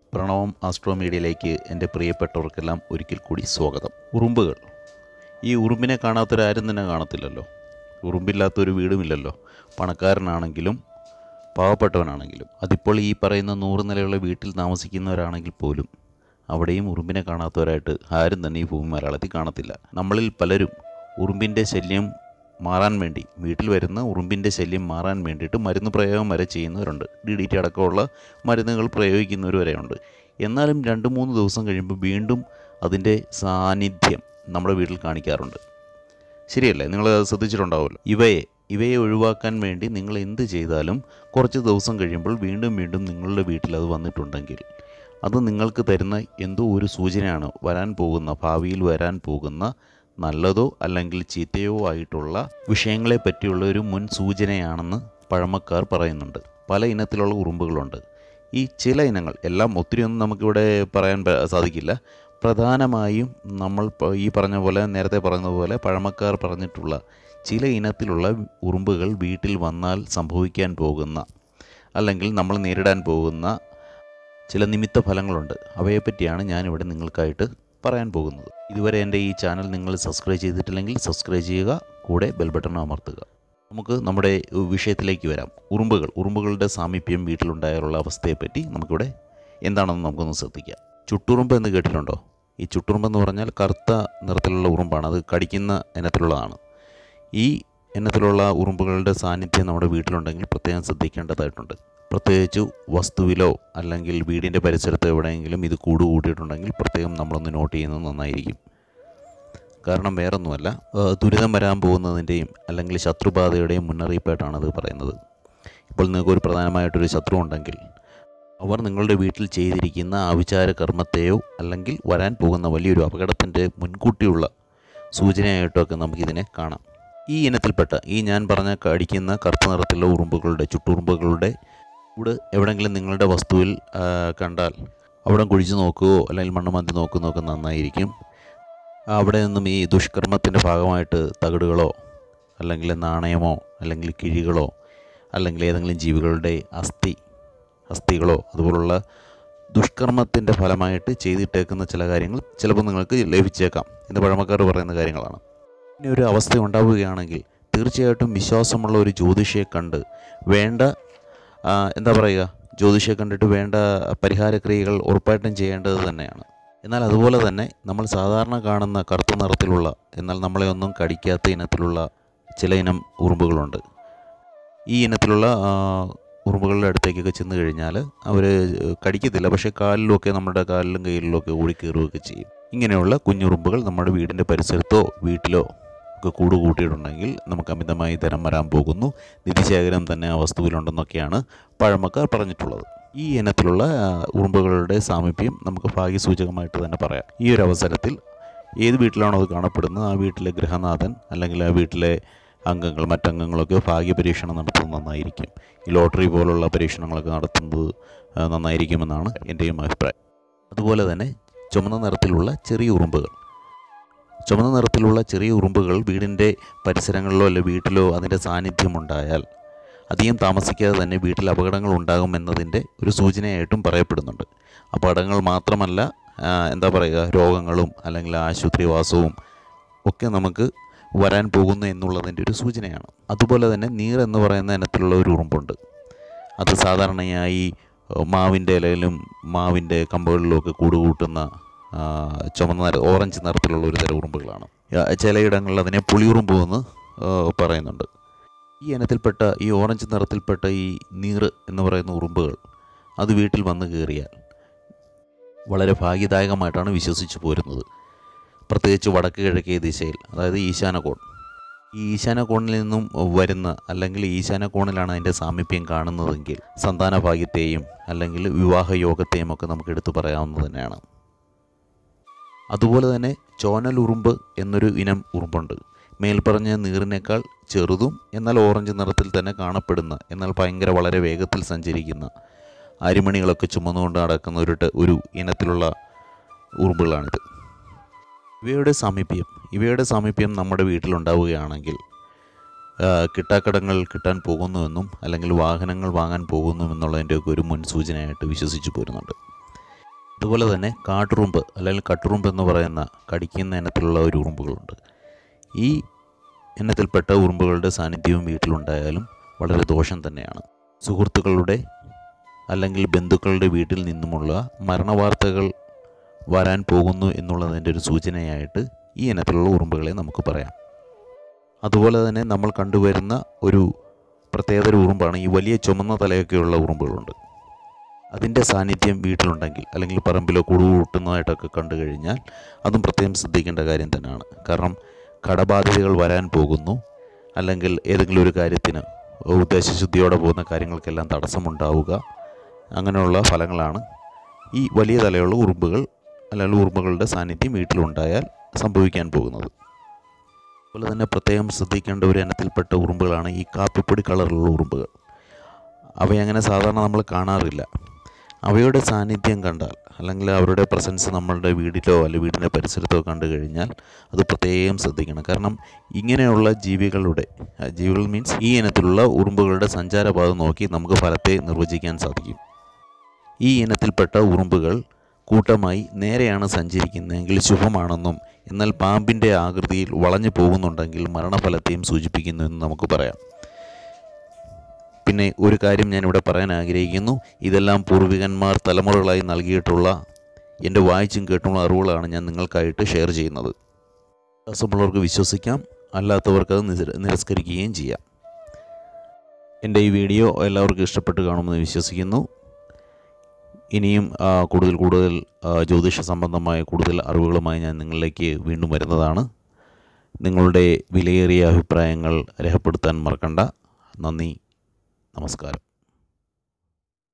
പ്രണവം astro മീഡിയയിലേക്ക് എൻ്റെ പ്രിയപ്പെട്ടവർക്കെല്ലാം ഒരിക്കൽ കൂടി സ്വാഗതം ഉറുമ്പുകൾ ഈ ഉറുമ്പിനെ കാണാത്തൊരാരും തന്നെ കാണത്തില്ലല്ലോ ഉറുമ്പില്ലാത്തൊരു വീടുമില്ലല്ലോ പണക്കാരനാണെങ്കിലും പാവപ്പെട്ടവനാണെങ്കിലും അതിപ്പോൾ ഈ പറയുന്ന നൂറ് നിലയുള്ള വീട്ടിൽ താമസിക്കുന്നവരാണെങ്കിൽ പോലും അവിടെയും ഉറുമ്പിനെ കാണാത്തവരായിട്ട് ആരും തന്നെ ഈ ഭൂമി മലയാളത്തിൽ കാണത്തില്ല നമ്മളിൽ പലരും ഉറുമ്പിൻ്റെ ശല്യം മാറാൻ വേണ്ടി വീട്ടിൽ വരുന്ന ഉറുമ്പിൻ്റെ ശല്യം മാറാൻ വേണ്ടിയിട്ട് മരുന്ന് പ്രയോഗം വരെ ചെയ്യുന്നവരുണ്ട് ഡി ഡി ടി അടക്കമുള്ള മരുന്നുകൾ പ്രയോഗിക്കുന്നവർ വരെയുണ്ട് എന്നാലും രണ്ട് മൂന്ന് ദിവസം കഴിയുമ്പോൾ വീണ്ടും അതിൻ്റെ സാന്നിധ്യം നമ്മുടെ വീട്ടിൽ കാണിക്കാറുണ്ട് ശരിയല്ലേ നിങ്ങൾ ശ്രദ്ധിച്ചിട്ടുണ്ടാവുമല്ലോ ഇവയെ ഇവയെ ഒഴിവാക്കാൻ വേണ്ടി നിങ്ങൾ എന്ത് ചെയ്താലും കുറച്ച് ദിവസം കഴിയുമ്പോൾ വീണ്ടും വീണ്ടും നിങ്ങളുടെ വീട്ടിൽ അത് വന്നിട്ടുണ്ടെങ്കിൽ അത് നിങ്ങൾക്ക് തരുന്ന എന്തോ ഒരു സൂചനയാണ് വരാൻ പോകുന്ന ഭാവിയിൽ വരാൻ പോകുന്ന നല്ലതോ അല്ലെങ്കിൽ ചീത്തയോ ആയിട്ടുള്ള വിഷയങ്ങളെ പറ്റിയുള്ള ഒരു മുൻ സൂചനയാണെന്ന് പഴമക്കാർ പറയുന്നുണ്ട് പല ഇനത്തിലുള്ള ഉറുമ്പുകളുണ്ട് ഈ ചില ഇനങ്ങൾ എല്ലാം ഒത്തിരിയൊന്നും നമുക്കിവിടെ പറയാൻ പ- സാധിക്കില്ല പ്രധാനമായും നമ്മൾ പ- ഈ പറഞ്ഞ പോലെ നേരത്തെ പറഞ്ഞതുപോലെ പഴമക്കാർ പറഞ്ഞിട്ടുള്ള ചില ഇനത്തിലുള്ള ഉറുമ്പുകൾ വീട്ടിൽ വന്നാൽ സംഭവിക്കാൻ പോകുന്ന അല്ലെങ്കിൽ നമ്മൾ നേരിടാൻ പോകുന്ന ചില നിമിത്ത ഫലങ്ങളുണ്ട് അവയെപ്പറ്റിയാണ് ഞാനിവിടെ നിങ്ങൾക്കായിട്ട് പറയാൻ പോകുന്നത് ഇതുവരെ എൻ്റെ ഈ ചാനൽ നിങ്ങൾ സബ്സ്ക്രൈബ് ചെയ്തിട്ടില്ലെങ്കിൽ സബ്സ്ക്രൈബ് ചെയ്യുക കൂടെ ബെൽ ബട്ടൺ അമർത്തുക നമുക്ക് നമ്മുടെ വിഷയത്തിലേക്ക് വരാം ഉറുമ്പുകൾ ഉറുമ്പുകളുടെ സാമീപ്യം വീട്ടിലുണ്ടായാലുള്ള അവസ്ഥയെപ്പറ്റി നമുക്കിവിടെ എന്താണെന്ന് നമുക്കൊന്ന് ശ്രദ്ധിക്കാം ചുട്ടുറുമ്പ് എന്ന് കേട്ടിട്ടുണ്ടോ ഈ ചുട്ടുറുമ്പ് എന്ന് പറഞ്ഞാൽ കറുത്ത നിറത്തിലുള്ള ഉറുമ്പാണ് അത് കടിക്കുന്ന ഇനത്തിലുള്ളതാണ് ഈ ഇനത്തിലുള്ള ഉറുമ്പുകളുടെ സാന്നിധ്യം നമ്മുടെ വീട്ടിലുണ്ടെങ്കിൽ പ്രത്യേകം ശ്രദ്ധിക്കേണ്ടതായിട്ടുണ്ട് പ്രത്യേകിച്ച് വസ്തുവിലോ അല്ലെങ്കിൽ വീടിൻ്റെ പരിസരത്തോ എവിടെയെങ്കിലും ഇത് കൂട് കൂട്ടിയിട്ടുണ്ടെങ്കിൽ പ്രത്യേകം നമ്മളൊന്ന് നോട്ട് ചെയ്യുന്നത് നന്നായിരിക്കും കാരണം വേറൊന്നുമല്ല ആ, ദുരിതം വരാൻ പോകുന്നതിൻ്റെയും അല്ലെങ്കിൽ ശത്രുബാധയുടെയും മുന്നറിയിപ്പായിട്ടാണ് അത് പറയുന്നത് ഇപ്പോൾ നിങ്ങൾക്ക് ഒരു പ്രധാനമായിട്ടൊരു ശത്രു ഉണ്ടെങ്കിൽ അവർ നിങ്ങളുടെ വീട്ടിൽ ചെയ്തിരിക്കുന്ന ആവിചാര കർമ്മത്തെയോ അല്ലെങ്കിൽ വരാൻ പോകുന്ന വലിയൊരു അപകടത്തിൻ്റെ മുൻകൂട്ടിയുള്ള സൂചനയായിട്ടൊക്കെ നമുക്കിതിനെ കാണാം ഈ ഇനത്തിൽപ്പെട്ട ഈ ഞാൻ പറഞ്ഞ കടിക്കുന്ന കറുത്ത നിറത്തിലുള്ള ഉറുമ്പുകളുടെ ചുട്ടുറുമ്പുകളുടെ കൂട് എവിടെയെങ്കിലും നിങ്ങളുടെ വസ്തുവിൽ ആ, കണ്ടാൽ അവിടെ കുഴിച്ച് നോക്കുകയോ അല്ലെങ്കിൽ മണ്ണ് മാന്തി നോക്കുന്നതൊക്കെ നന്നായിരിക്കും അവിടെ നിന്നും ഈ ദുഷ്കർമ്മത്തിൻ്റെ ഭാഗമായിട്ട് തകിടുകളോ അല്ലെങ്കിൽ നാണയമോ അല്ലെങ്കിൽ കിഴികളോ അല്ലെങ്കിൽ ഏതെങ്കിലും ജീവികളുടെ അസ്ഥി അസ്ഥികളോ അതുപോലുള്ള ദുഷ്കർമ്മത്തിൻ്റെ ഫലമായിട്ട് ചെയ്തിട്ടേക്കുന്ന ചില കാര്യങ്ങൾ ചിലപ്പോൾ നിങ്ങൾക്ക് ലഭിച്ചേക്കാം എന്ന് പഴമക്കാർ പറയുന്ന കാര്യങ്ങളാണ് ഇങ്ങനെ ഒരു അവസ്ഥ ഉണ്ടാവുകയാണെങ്കിൽ തീർച്ചയായിട്ടും വിശ്വാസമുള്ള ഒരു ജ്യോതിഷിയെ കണ്ട് വേണ്ട ആ, എന്താ പറയുക ജ്യോതിഷിയെ കണ്ടിട്ട് വേണ്ട പരിഹാരക്രിയകൾ ഉറപ്പായിട്ടും ചെയ്യേണ്ടത് തന്നെയാണ് എന്നാൽ അതുപോലെ തന്നെ നമ്മൾ സാധാരണ കാണുന്ന കറുത്ത നിറത്തിലുള്ള എന്നാൽ നമ്മളെ ഒന്നും കടിക്കാത്ത ഇനത്തിലുള്ള ചില ഇനം ഉറുമ്പുകളുണ്ട് ഈ ഇനത്തിലുള്ള ആ, ഉറുമ്പുകളുടെ അടുത്തേക്കൊക്കെ ചെന്ന് കഴിഞ്ഞാൽ അവർ കടിക്കത്തില്ല പക്ഷേ കാലിലൊക്കെ നമ്മുടെ കാലിലും കയ്യിലും ഒക്കെ ഓടിക്കയറുകയൊക്കെ ചെയ്യും ഇങ്ങനെയുള്ള കുഞ്ഞുറുമ്പുകൾ നമ്മുടെ വീടിൻ്റെ പരിസരത്തോ വീട്ടിലോ ഒക്കെ കൂട് കൂട്ടിയിട്ടുണ്ടെങ്കിൽ നമുക്ക് അമിതമായി ധനം വരാൻ പോകുന്നു നിധിശേഖരം തന്നെ ആ വസ്തുവിലുണ്ടെന്നൊക്കെയാണ് പഴമക്കാർ പറഞ്ഞിട്ടുള്ളത് ഈ ഇനത്തിലുള്ള ആ, ഉറുമ്പുകളുടെ സാമീപ്യം നമുക്ക് ഭാഗ്യസൂചകമായിട്ട് തന്നെ പറയാം ഈ ഒരു അവസരത്തിൽ ഏത് വീട്ടിലാണോ അത് കാണപ്പെടുന്നത് ആ വീട്ടിലെ ഗൃഹനാഥൻ അല്ലെങ്കിൽ ആ വീട്ടിലെ അംഗങ്ങൾ മറ്റംഗങ്ങളൊക്കെ ഭാഗ്യ പരീക്ഷണം നടത്തുന്നത് നന്നായിരിക്കും ഈ ലോട്ടറി പോലുള്ള പരീക്ഷണങ്ങളൊക്കെ നടത്തുന്നത് ആ, നന്നായിരിക്കുമെന്നാണ് എൻ്റെയും അഭിപ്രായം അതുപോലെ തന്നെ ചുമന്ന നിറത്തിലുള്ള ചെറിയ ഉറുമ്പുകൾ ചുമന്ന നിറത്തിലുള്ള ചെറിയ ഉറുമ്പുകൾ വീടിൻ്റെ പരിസരങ്ങളിലോ അല്ലെ വീട്ടിലോ അതിൻ്റെ സാന്നിധ്യമുണ്ടായാൽ അധികം താമസിക്കാതെ തന്നെ വീട്ടിൽ അപകടങ്ങൾ ഉണ്ടാകുമെന്നതിൻ്റെ ഒരു സൂചനയായിട്ടും പറയപ്പെടുന്നുണ്ട് അപകടങ്ങൾ മാത്രമല്ല ആ, എന്താ പറയുക രോഗങ്ങളും അല്ലെങ്കിൽ ആശുപത്രിവാസവും ഒക്കെ നമുക്ക് വരാൻ പോകുന്നു എന്നുള്ളതിൻ്റെ ഒരു സൂചനയാണ് അതുപോലെ തന്നെ നീർ എന്ന് പറയുന്ന ഇനത്തിലുള്ള ഒരു ഉറുമ്പുണ്ട് അത് സാധാരണയായി ഏഹ്, മാവിൻ്റെ ഇലയിലും മാവിൻ്റെ കമ്പുകളിലും ഒക്കെ കൂടുകൂട്ടുന്ന ആ, ചുമന്ന നിറ ഓറഞ്ച് നിറത്തിലുള്ള ഒരു തരം ഉറുമ്പുകളാണ് ആ, ചിലയിടങ്ങളിൽ അതിനെ പുളിയുറുമ്പ് എന്ന് ഏഹ്, പറയുന്നുണ്ട് ഈ ഇനത്തിൽപ്പെട്ട ഈ ഓറഞ്ച് നിറത്തിൽപ്പെട്ട ഈ നീർ എന്ന് പറയുന്ന ഉറുമ്പുകൾ അത് വീട്ടിൽ വന്ന് കയറിയാൽ വളരെ ഭാഗ്യദായകമായിട്ടാണ് വിശ്വസിച്ച് പോരുന്നത് പ്രത്യേകിച്ച് വടക്ക് കിഴക്കേ ദിശയിൽ അതായത് ഈശാനകോൺ ഈ ഈശാനകോണിൽ നിന്നും വരുന്ന അല്ലെങ്കിൽ ഈശാനകോണിലാണ് അതിൻ്റെ സാമീപ്യം കാണുന്നതെങ്കിൽ സന്താന ഭാഗ്യത്തെയും അല്ലെങ്കിൽ വിവാഹ യോഗത്തെയും ഒക്കെ നമുക്ക് എടുത്തു പറയാവുന്നത് തന്നെയാണ് അതുപോലെ തന്നെ ചോനൽ ഉറുമ്പ് എന്നൊരു ഇനം ഉറുമ്പുണ്ട് മേൽപ്പറഞ്ഞ നീറിനേക്കാൾ ചെറുതും എന്നാൽ ഓറഞ്ച് നിറത്തിൽ തന്നെ കാണപ്പെടുന്ന എന്നാൽ ഭയങ്കര വളരെ വേഗത്തിൽ സഞ്ചരിക്കുന്ന അരിമണികളൊക്കെ ചുമന്നുകൊണ്ട് നടക്കുന്ന ഒരു ട- ഒരു ഇനത്തിലുള്ള ഉറുമ്പുകളാണിത് ഇവയുടെ സാമീപ്യം ഇവയുടെ സാമീപ്യം നമ്മുടെ വീട്ടിലുണ്ടാവുകയാണെങ്കിൽ ആ, കിട്ടാക്കടങ്ങൾ കിട്ടാൻ പോകുന്നുവെന്നും അല്ലെങ്കിൽ വാഹനങ്ങൾ വാങ്ങാൻ പോകുന്നു എന്നുള്ളതിൻ്റെയൊക്കെ ഒരു മുൻസൂചനയായിട്ട് വിശ്വസിച്ചു പോരുന്നുണ്ട് അതുപോലെ തന്നെ കാട്ടുറുമ്പ് അല്ലെങ്കിൽ കട്ടുറുമ്പ് എന്ന് പറയുന്ന കടിക്കുന്ന ഇനത്തിലുള്ള ഒരു ഉറുമ്പുകളുണ്ട് ഈ ഇനത്തിൽപ്പെട്ട ഉറുമ്പുകളുടെ സാന്നിധ്യവും വീട്ടിലുണ്ടായാലും വളരെ ദോഷം തന്നെയാണ് സുഹൃത്തുക്കളുടെ അല്ലെങ്കിൽ ബന്ധുക്കളുടെ വീട്ടിൽ നിന്നുമുള്ള മരണവാർത്തകൾ വരാൻ പോകുന്നു എന്നുള്ളതിൻ്റെ ഒരു സൂചനയായിട്ട് ഈ ഇനത്തിലുള്ള ഉറുമ്പുകളെ നമുക്ക് പറയാം അതുപോലെ തന്നെ നമ്മൾ കണ്ടുവരുന്ന ഒരു പ്രത്യേകതര ഉറുമ്പാണ് ഈ വലിയ ചുമന്ന തലയൊക്കെയുള്ള ഉറുമ്പുകളുണ്ട് അതിൻ്റെ സാന്നിധ്യം വീട്ടിലുണ്ടെങ്കിൽ അല്ലെങ്കിൽ പറമ്പിലോ കുടുവ് കൂട്ടുന്നതായിട്ടൊക്കെ കണ്ടു കഴിഞ്ഞാൽ അതും പ്രത്യേകം ശ്രദ്ധിക്കേണ്ട കാര്യം തന്നെയാണ് കാരണം കടബാധ്യതകൾ വരാൻ പോകുന്നു അല്ലെങ്കിൽ ഏതെങ്കിലും ഒരു കാര്യത്തിന് ഉദ്ദേശശുദ്ധിയോടെ പോകുന്ന കാര്യങ്ങൾക്കെല്ലാം തടസ്സമുണ്ടാവുക അങ്ങനെയുള്ള ഫലങ്ങളാണ് ഈ വലിയ തലയുള്ള ഉറുമ്പുകൾ അല്ലെങ്കിൽ ഉറുമ്പുകളുടെ സാന്നിധ്യം വീട്ടിലുണ്ടായാൽ സംഭവിക്കാൻ പോകുന്നത് അതുപോലെ തന്നെ പ്രത്യേകം ശ്രദ്ധിക്കേണ്ട ഒരു ഇനത്തിൽപ്പെട്ട ഉറുമ്പുകളാണ് ഈ കാപ്പിപ്പൊടി കളറിലുള്ള ഉറുമ്പുകൾ അവയങ്ങനെ സാധാരണ നമ്മൾ കാണാറില്ല അവയുടെ സാന്നിധ്യം കണ്ടാൽ അല്ലെങ്കിൽ അവരുടെ പ്രസൻസ് നമ്മളുടെ വീടിലോ അല്ലെങ്കിൽ വീടിൻ്റെ പരിസരത്തോ കണ്ടു കഴിഞ്ഞാൽ അത് പ്രത്യേകം ശ്രദ്ധിക്കണം കാരണം ഇങ്ങനെയുള്ള ജീവികളുടെ ആ, ജീവികൾ മീൻസ് ഈ ഇനത്തിലുള്ള ഉറുമ്പുകളുടെ സഞ്ചാരപാത നോക്കി നമുക്ക് ഫലത്തെ നിർവചിക്കാൻ സാധിക്കും ഈ ഇനത്തിൽപ്പെട്ട ഉറുമ്പുകൾ കൂട്ടമായി നേരെയാണ് സഞ്ചരിക്കുന്നതെങ്കിൽ ശുഭമാണെന്നും എന്നാൽ പാമ്പിൻ്റെ ആകൃതിയിൽ വളഞ്ഞു പോകുന്നുണ്ടെങ്കിൽ മരണഫലത്തെയും സൂചിപ്പിക്കുന്നു എന്ന് നമുക്ക് പറയാം പിന്നെ ഒരു കാര്യം ഞാനിവിടെ പറയാൻ ആഗ്രഹിക്കുന്നു ഇതെല്ലാം പൂർവികന്മാർ തലമുറകളായി നൽകിയിട്ടുള്ള എൻ്റെ വായിച്ചും കേട്ടുമുള്ള അറിവുകളാണ് ഞാൻ നിങ്ങൾക്കായിട്ട് ഷെയർ ചെയ്യുന്നത് വിശ്വാസമുള്ളവർക്ക് വിശ്വസിക്കാം അല്ലാത്തവർക്ക് അത് നിര- നിരസ്കരിക്കുകയും ചെയ്യാം എൻ്റെ ഈ വീഡിയോ എല്ലാവർക്കും ഇഷ്ടപ്പെട്ട് കാണുമെന്ന് വിശ്വസിക്കുന്നു ഇനിയും ആ, കൂടുതൽ കൂടുതൽ ആ, ജ്യോതിഷ സംബന്ധമായ കൂടുതൽ അറിവുകളുമായി ഞാൻ നിങ്ങളിലേക്ക് വീണ്ടും വരുന്നതാണ് നിങ്ങളുടെ വിലയേറിയ അഭിപ്രായങ്ങൾ രേഖപ്പെടുത്താൻ മറക്കണ്ട നന്ദി നമസ്കാരം